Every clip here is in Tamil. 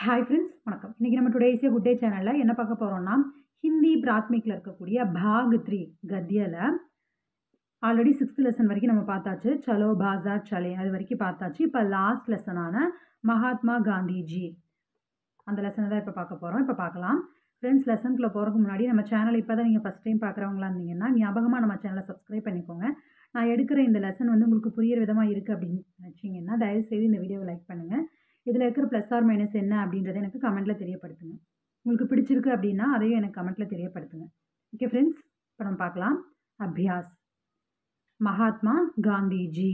ஹாய் ஃப்ரெண்ட்ஸ் வணக்கம் இன்றைக்கி நம்ம டுடே இஸ் குட் டே சேனலில் என்ன பார்க்க போகிறோம்னா ஹிந்தி பிராத்மிக்கில் இருக்கக்கூடிய பாக் த்ரீ கத்தியில் ஆல்ரெடி சிக்ஸ்த் லெசன் வரைக்கும் நம்ம பார்த்தாச்சு சலோ பாசா சலே அது வரைக்கும் பார்த்தாச்சு இப்போ லாஸ்ட் லெசனான மகாத்மா காந்திஜி அந்த லெசனை தான் இப்போ பார்க்க போகிறோம் இப்போ பார்க்கலாம் ஃப்ரெண்ட்ஸ் லெசனுக்குள்ளே போகிறதுக்கு முன்னாடி நம்ம சேனல் இப்போ தான் நீங்கள் ஃபஸ்ட் டைம் பார்க்குறவங்களா இருந்தீங்கன்னா ஞாபகமாக நம்ம சேனலை சப்ஸ்கிரைப் பண்ணிக்கோங்க நான் எடுக்கிற இந்த லெசன் வந்து உங்களுக்கு புரியிற விதமாக இருக்குது அப்படின்னு நினச்சிங்கன்னா தயவுசெய்து இந்த வீடியோவை லைக் பண்ணுங்கள் இதில் இருக்கிற ப்ளஸ் ஆர் மைனஸ் என்ன அப்படின்றத எனக்கு கமெண்ட்டில் தெரியப்படுத்துங்க உங்களுக்கு பிடிச்சிருக்கு அப்படின்னா அதையும் எனக்கு கமெண்ட்டில் தெரியப்படுத்துங்க ஓகே ஃப்ரெண்ட்ஸ் இப்போ நம்ம பார்க்கலாம் அபியாஸ் மகாத்மா காந்திஜி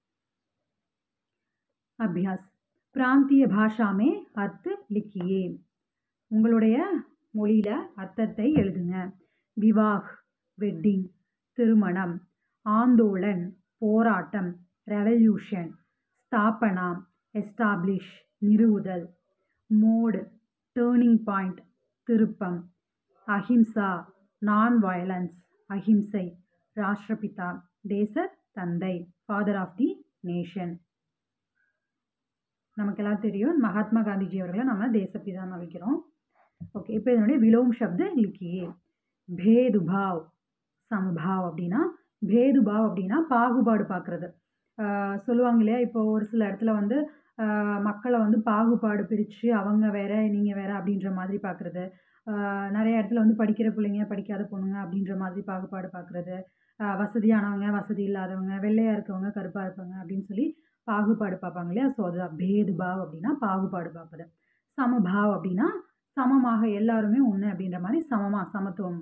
அபியாஸ் பிராந்திய பாஷாமே அர்த்த லிக்கியே உங்களுடைய மொழியில் அர்த்தத்தை எழுதுங்க விவாஹ் வெட்டிங் திருமணம் ஆந்தோலன் போராட்டம் ரெவல்யூஷன் ஸ்தாபனா எஸ்டாப்ளிஷ் நிறுவுதல் மோடு டேர்னிங் பாயிண்ட் திருப்பம் அஹிம்சா நான் வயலன்ஸ் அஹிம்சை ராஷ்டிரபிதா தேச தந்தை ஃபாதர் ஆஃப் தி நேஷன் நமக்கெல்லாம் தெரியும் மகாத்மா காந்திஜி அவர்களை நம்ம தேசப்பிதான்னு வைக்கிறோம் ஓகே இப்போ இதனுடைய விலோம் சப்த லிக்கியே பேதுபாவ் சமபாவ் அப்படின்னா பேதுபாவ் அப்படின்னா பாகுபாடு பார்க்குறது சொல்லுவாங்க இல்லையா இப்போ ஒரு சில இடத்துல வந்து மக்களை வந்து பாகுபாடு பிரித்து அவங்க வேற நீங்கள் வேற அப்படின்ற மாதிரி பார்க்குறது நிறைய இடத்துல வந்து படிக்கிற பிள்ளைங்க படிக்காத பொண்ணுங்க அப்படின்ற மாதிரி பாகுபாடு பார்க்குறது வசதியானவங்க வசதி இல்லாதவங்க வெள்ளையாக இருக்கவங்க கருப்பாக இருப்பாங்க அப்படின்னு சொல்லி பாகுபாடு பார்ப்பாங்க இல்லையா ஸோ அதுதான் பேதுபாவ் அப்படின்னா பாகுபாடு பார்ப்பது சமபாவ் அப்படின்னா சமமாக எல்லாருமே ஒன்று அப்படின்ற மாதிரி சமமாக சமத்துவம்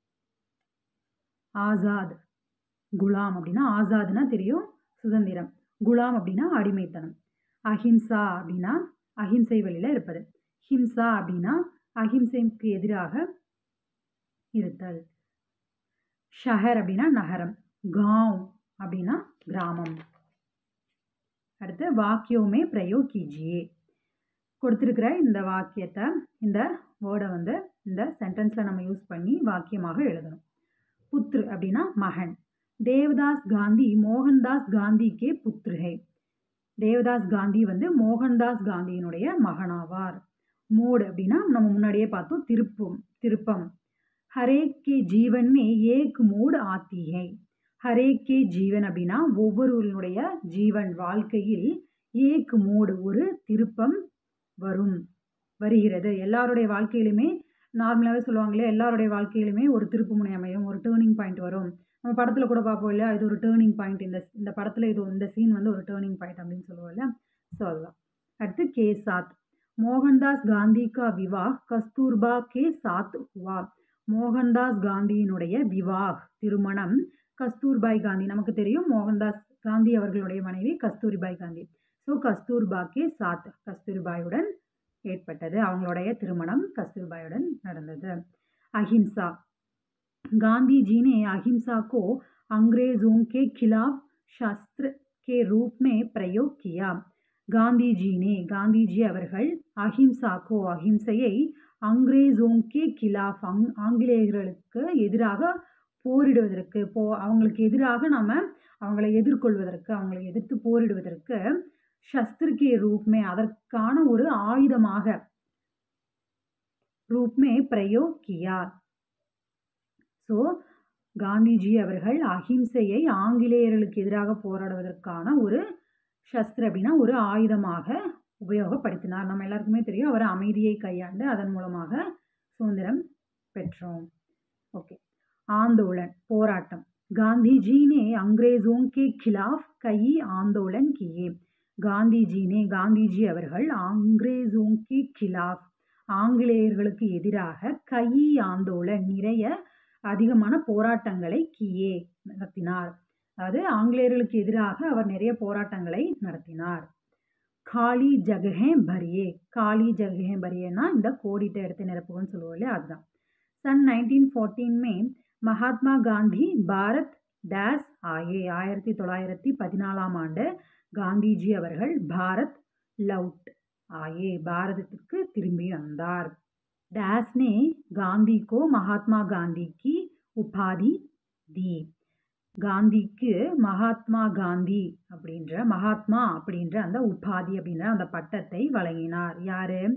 ஆசாத் குலாம் அப்படின்னா ஆசாத்னா தெரியும் சுதந்திரம் குலாம் அப்படின்னா அடிமைத்தனம் அஹிம்சா அப்படின்னா அஹிம்சை வழியில் இருப்பது ஹிம்சா அப்படின்னா அஹிம்சைக்கு எதிராக இருத்தல் ஷஹர் அப்படின்னா நகரம் காவ் அப்படின்னா கிராமம் அடுத்து வாக்கியோமே பிரயோ கீஜியே கொடுத்துருக்கிற இந்த வாக்கியத்தை இந்த வேர்டை வந்து இந்த சென்டென்ஸில் நம்ம யூஸ் பண்ணி வாக்கியமாக எழுதணும் புத்ரு அப்படின்னா மகன் தேவதாஸ் காந்தி மோகன்தாஸ் காந்திக்கே புத்ருகை தேவதாஸ் காந்தி வந்து மோகன்தாஸ் காந்தியினுடைய மகனாவார் மோடு அப்படின்னா நம்ம முன்னாடியே பார்த்தோம் திருப்பம் திருப்பம் ஹரேக் கே ஜீவன் மே ஏக் மோடு ஆத்திகை ஹரேக் கே ஜீவன் அப்படின்னா ஒவ்வொருவருடைய ஜீவன் வாழ்க்கையில் ஏக் மோடு ஒரு திருப்பம் வரும் வருகிறது எல்லாருடைய வாழ்க்கையிலுமே நார்மலாகவே சொல்லுவாங்களே எல்லாருடைய வாழ்க்கையிலுமே ஒரு திருப்பு முனை அமையும் ஒரு டேர்னிங் பாயிண்ட் வரும் நம்ம படத்தில் கூட பார்ப்போம் இல்லையா இது ஒரு டேர்னிங் பாயிண்ட் இந்த இந்த படத்தில் இது இந்த சீன் வந்து ஒரு டேர்னிங் பாயிண்ட் அப்படின்னு சொல்லுவோம் இல்லையா ஸோ அதுதான் அடுத்து கே சாத் மோகன்தாஸ் காந்தி கா விவாஹ் கஸ்தூர்பா கே சாத் ஹுவா மோகன்தாஸ் காந்தியினுடைய விவாஹ் திருமணம் கஸ்தூர்பாய் காந்தி நமக்கு தெரியும் மோகன்தாஸ் காந்தி அவர்களுடைய மனைவி கஸ்தூரிபாய் காந்தி ஸோ கஸ்தூர்பா கே சாத் கஸ்தூர்பாயுடன் ஏற்பட்டது அவங்களுடைய திருமணம் கஸ்தூர்பாயுடன் நடந்தது அஹிம்சா गांधी जी ने अहिंसा को अंग्रेजों के खिलाफ शस्त्र के रूप में प्रयोग किया காந்திஜி நே காந்திஜி அவர்கள் அஹிம்சாக்கோ அஹிம்சையை அங்கிரேசோங்கே கிலாஃப் அங் ஆங்கிலேயர்களுக்கு எதிராக போரிடுவதற்கு போ அவங்களுக்கு எதிராக நம்ம அவங்களை எதிர்கொள்வதற்கு அவங்களை எதிர்த்து போரிடுவதற்கு சஸ்திருக்கே ரூப்மே அதற்கான ஒரு ஆயுதமாக ரூப்மே பிரயோக் கியா ஸோ காந்திஜி அவர்கள் அஹிம்சையை ஆங்கிலேயர்களுக்கு எதிராக போராடுவதற்கான ஒரு சஸ்திர அப்படின்னா ஒரு ஆயுதமாக உபயோகப்படுத்தினார் நம்ம எல்லாருக்குமே தெரியும் அவர் அமைதியை கையாண்டு அதன் மூலமாக சுதந்திரம் பெற்றோம் ஓகே ஆந்தோலன் போராட்டம் காந்திஜி நே அங்கிரேசோं के खिलाफ कई आंदोलन किए காந்திஜி நே காந்திஜி அவர்கள் அங்கிரேசோं के खिलाफ ஆங்கிலேயர்களுக்கு எதிராக கை ஆந்தோலன் நிறைய அதிகமான போராட்டங்களை கியே நடத்தினார் அதாவது ஆங்கிலேயர்களுக்கு எதிராக அவர் நிறைய போராட்டங்களை நடத்தினார் காளி ஜகஹே பரியே காளி ஜகஹே பரியேனா இந்த கோடிட்ட எடுத்து நிரப்புகன்னு சொல்லுவோம் இல்லையா அதுதான் சன் நைன்டீன் ஃபோர்டீன் மே மகாத்மா காந்தி பாரத் டேஸ் ஆயே ஆயிரத்தி தொள்ளாயிரத்தி பதினாலாம் ஆண்டு காந்திஜி அவர்கள் பாரத் லவுட் ஆயே பாரதத்திற்கு திரும்பி வந்தார் डैश ने गांधी को महात्मा गांधी की उपाधि दी காந்திக்கு மகாத்மா காந்தி அப்படின்ற மகாத்மா அப்படின்ற அந்த உபாதி அப்படின்ற அந்த பட்டத்தை வழங்கினார் யாரு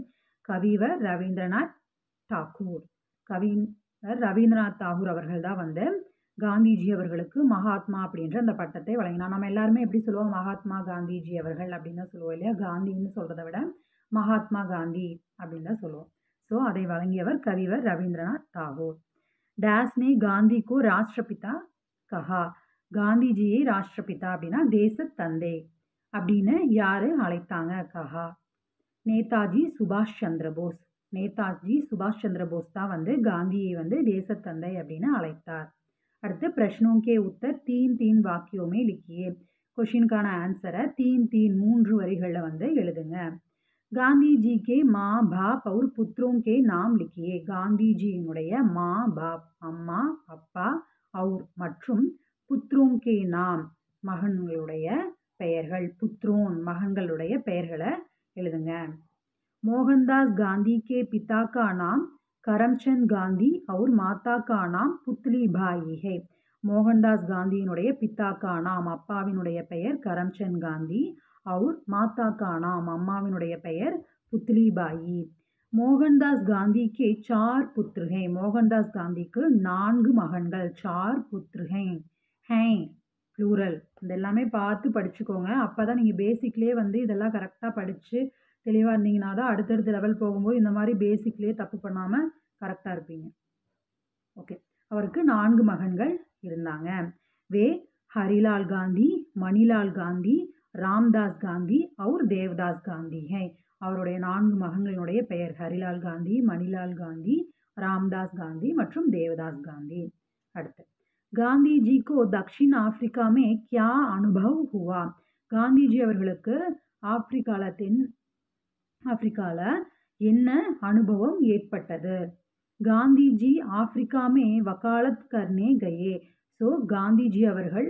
கவிவர் ரவீந்திரநாத் தாக்கூர் கவிஞர் ரவீந்திரநாத் தாகூர் அவர்கள் தான் வந்து காந்திஜி அவர்களுக்கு மகாத்மா அப்படின்ற அந்த பட்டத்தை வழங்கினார் நம்ம எல்லாருமே எப்படி சொல்லுவோம் மகாத்மா காந்திஜி அவர்கள் அப்படின்னு தான் சொல்லுவோம் இல்லையா காந்தின்னு சொல்கிறத விட மகாத்மா காந்தி அப்படின்னு தான் சொல்லுவோம் ஸோ அதை வழங்கியவர் கவிவர் ரவீந்திரநாத் தாகூர் டேஸ்னே காந்திக்கு ராஷ்டிரபிதா கஹா காந்திஜியை ராஷ்டிரபிதா அப்படின்னா தேச தந்தை அப்படின்னு யாரு அழைத்தாங்க கஹா நேதாஜி சுபாஷ் சந்திர போஸ் நேதாஜி சுபாஷ் சந்திர போஸ் தான் வந்து காந்தியை வந்து தேசத்தந்தை அப்படின்னு அழைத்தார் அடுத்து பிரஷ்னோं के उत्तर तीन तीन वाक्यों में लिखिए கொஷினுக்கான ஆன்சரை தீன் தீன் மூன்று வரிகளில் வந்து எழுதுங்க காந்தி ஜி கே மா பாப் और पुत्रों के नाम लिखिए காந்திஜியினுடைய மா பாப் அம்மா அப்பா அவுர் மற்றும் புத்ரோं के नाम மகன்களுடைய பெயர்கள் புத்ரோன் மகன்களுடைய பெயர்களை எழுதுங்க मोहनदास गांधी के पिता का नाम करमचंद गांधी और माता का नाम पुतली भाई है மோகன்தாஸ் காந்தியினுடைய பித்தா கா நாம் அப்பாவினுடைய பெயர் கரம்சந்த் காந்தி அவுர் மாதா கா நாம் அம்மாவினுடைய பெயர் புத்லிபாயி மோகன்தாஸ் காந்திக்கு சார் புத்ருகை மோகன்தாஸ் காந்திக்கு நான்கு மகன்கள் சார் புத்ருகை ஹே ப்ளூரல் இது எல்லாமே பார்த்து படிச்சுக்கோங்க அப்போ தான் நீங்கள் பேசிக்லேயே வந்து இதெல்லாம் கரெக்டாக படித்து தெளிவாக இருந்தீங்கன்னா தான் அடுத்தடுத்த லெவல் போகும்போது இந்த மாதிரி பேசிக்லேயே தப்பு பண்ணாமல் கரெக்டாக இருப்பீங்க ஓகே அவருக்கு நான்கு மகன்கள் இருந்தாங்க வே ஹரிலால் காந்தி மணிலால் காந்தி ராம்தாஸ் காந்தி அவர் தேவதாஸ் காந்தி ஹே அவருடைய நான்கு மகன்களினுடைய பெயர் ஹரிலால் காந்தி மணிலால் காந்தி ராம்தாஸ் காந்தி மற்றும் தேவதாஸ் காந்தி அடுத்து காந்தி ஜி கோ தக்ஷின் ஆப்பிரிக்கா மே கியா அனுபவ் ஹுவா காந்திஜி அவர்களுக்கு ஆப்பிரிக்காவில் தென் ஆப்பிரிக்காவில் என்ன அனுபவம் ஏற்பட்டது காந்திஜி ஆப்பிரிக்கா மே வக்காலத் கர்னே கயே ஸோ காந்திஜி அவர்கள்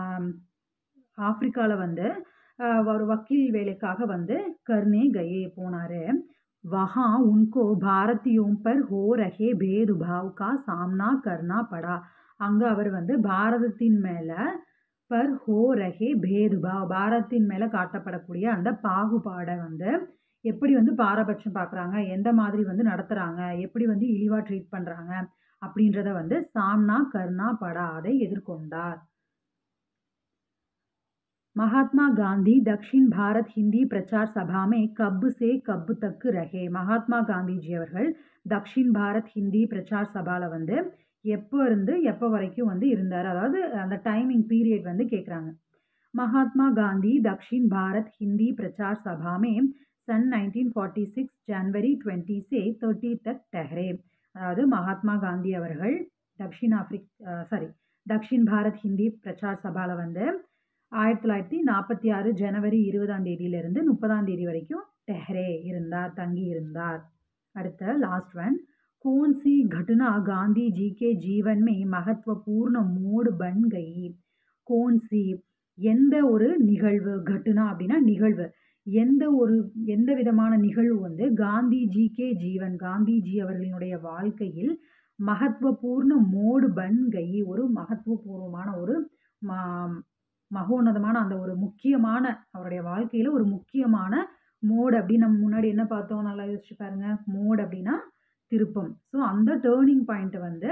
ஆப்பிரிக்காவில் வந்து ஆஹ், ஒரு வக்கீல் வேலைக்காக வந்து கர்னே கயே போனார் वहाँ उनको भारतीयों पर हो रहे भेदभाव का सामना करना पड़ा அங்கே அவர் வந்து பாரதத்தின் மேலே பர் ஹோ ரஹே பேதுபாவ் பாரதத்தின் மேலே காட்டப்படக்கூடிய அந்த பாகுபாடை வந்து எப்படி வந்து பாரபட்சம் பார்க்குறாங்க எந்த மாதிரி வந்து நடத்துகிறாங்க எப்படி வந்து இழிவாக ட்ரீட் பண்ணுறாங்க அப்படின்றத வந்து சாம்னா கர்ணா படா அதை எதிர்கொண்டார் महात्मा गांधी दक्षिण भारत हिंदी प्रचार सभा में कब से कब तक रहे மகாத்மா காந்திஜி அவர்கள் தக்ஷின் பாரத் ஹிந்தி பிரச்சார் சபாவில் வந்து எப்போ இருந்து எப்போ வரைக்கும் வந்து இருந்தார் அதாவது அந்த டைமிங் பீரியட் வந்து கேட்குறாங்க महात्मा गांधी दक्षिण भारत हिंदी प्रचार सभा में सन 1946 जनवरी 20 से 30 तक ठहरे அதாவது மகாத்மா காந்தி அவர்கள் தக்ஷின் ஆப்ரிக் சாரி தக்ஷின் பாரத் ஹிந்தி பிரச்சார் சபாவில் வந்து ஆயிரத்தி தொள்ளாயிரத்தி நாற்பத்தி ஆறு ஜனவரி இருபதாம் தேதியிலிருந்து முப்பதாம் தேதி வரைக்கும் டெஹ்ரே இருந்தார் தங்கி இருந்தார் அடுத்த லாஸ்ட் ஒன் कौन सी घटना गांधी जी के जीवन में महत्वपूर्ण मोड़ बन गई कौन सी எந்த ஒரு நிகழ்வு கட்டுனா அப்படின்னா நிகழ்வு எந்த ஒரு எந்த விதமான நிகழ்வு வந்து காந்திஜி கே ஜீவன் காந்திஜி அவர்களினுடைய வாழ்க்கையில் மகத்துவபூர்ண மோடு பன் கை ஒரு மகத்துவபூர்வமான ஒரு ம- மகோன்னதமான அந்த ஒரு முக்கியமான அவருடைய வாழ்க்கையில் ஒரு முக்கியமான மோடு அப்படின்னு நம்ம முன்னாடி என்ன பார்த்தோம் நல்லா யோசிச்சு பாருங்க மோடு அப்படின்னா திருப்பம் ஸோ அந்த டேர்னிங் பாயிண்ட் வந்து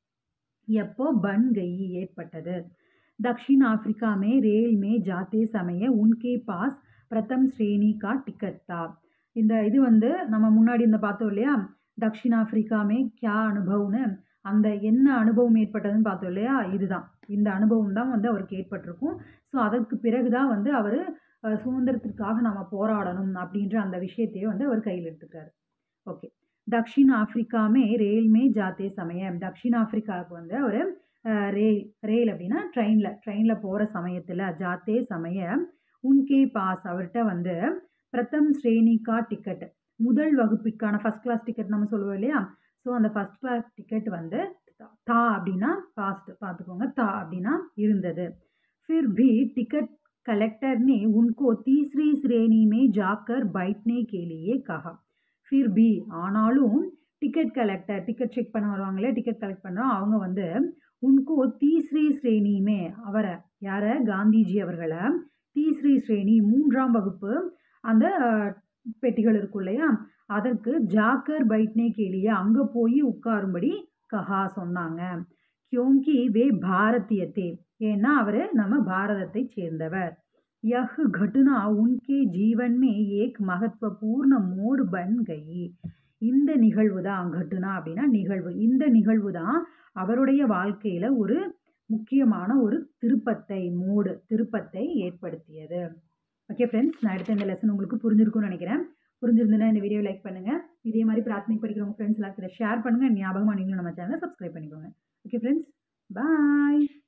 எப்போ பன் கை ஏற்பட்டது दक्षिण अफ्रीका में रेल में जाते समय उनके पास प्रथम श्रेणी का टिकट था இந்த இது வந்து நம்ம முன்னாடி இந்த பார்த்தோம் இல்லையா தக்ஷிண ஆப்பிரிக்காமே கியா அனுபவம்னு அந்த என்ன அனுபவம் ஏற்பட்டதுன்னு பார்த்தோம் இல்லையா இதுதான் இந்த அனுபவம் தான் வந்து அவருக்கு ஏற்பட்டிருக்கும் ஸோ அதற்கு பிறகு தான் வந்து அவர் சுதந்திரத்திற்காக நம்ம போராடணும் அப்படின்ற அந்த விஷயத்தையே வந்து அவர் கையில் எடுத்துக்கிறாரு ஓகே தக்ஷிண ஆப்பிரிக்காமே ரயில் மே ஜாத்தே சமயம் தக்ஷிண ஆப்பிரிக்காவுக்கு வந்து அவர் ரேல் ரேல் அப்படின்னா ட்ரெயினில் ட்ரெயினில் போகிற சமயத்தில் ஜாத்தே சமயம் உன்கே பாஸ் அவர்கிட்ட வந்து பிரதம் ஸ்ரேணிகா டிக்கெட் முதல் வகுப்பிற்கான ஃபஸ்ட் கிளாஸ் டிக்கெட் நம்ம சொல்லுவோம் இல்லையா ஸோ அந்த ஃபஸ்ட் கிளாஸ் டிக்கெட் வந்து தா அப்படின்னா பாஸ்ட் பார்த்துக்கோங்க தா அப்படின்னா இருந்தது फिर भी टिकट कलेक्टर ने उनको तीसरी श्रेणी में जाकर बैठने के लिए कहा फिर भी ஆனாலும் டிக்கெட் கலெக்டர் டிக்கெட் செக் பண்ண வருவாங்களே டிக்கெட் கலெக்ட் பண்ணுறோம் அவங்க வந்து உன்கோ தீஸ்ரீ ஸ்ரேணியுமே அவரை யாரை காந்திஜி அவர்களை தீஸ்ரீ ஸ்ரேணி மூன்றாம் வகுப்பு அந்த அஹ், பெட்டிகள் இருக்கும் இல்லையா அதற்கு ஜாக்கர் பைட்னே கேலிய அங்கே போய் உட்காரும்படி கஹா சொன்னாங்க கியோங்கி வே பாரதிய தே ஏன்னா அவர் நம்ம பாரதத்தை சேர்ந்தவர் यह घटना उनके जीवन में एक महत्वपूर्ण मोड़ बन गई இந்த நிகழ்வு தான் கட்டுனா அப்படின்னா நிகழ்வு இந்த நிகழ்வு தான் அவருடைய வாழ்க்கையில் ஒரு முக்கியமான ஒரு திருப்பத்தை மூடு திருப்பத்தை ஏற்படுத்தியது ஓகே ஃப்ரெண்ட்ஸ் நான் எடுத்த இந்த லெசன் உங்களுக்கு புரிஞ்சிருக்கும்னு நினைக்கிறேன் புரிஞ்சிருந்துன்னா இந்த வீடியோ லைக் பண்ணுங்கள் இதே மாதிரி பிரார்த்தனை படிக்கிறவங்க ஃப்ரெண்ட்ஸ் எல்லாத்துக்கும் ஷேர் பண்ணுங்கள் ஞாபகமாக நீங்களும் நம்ம சேனலை சப்ஸ்கிரைப் பண்ணிக்கோங்க ஓகே ஃப்ரெண்ட்ஸ் பாய்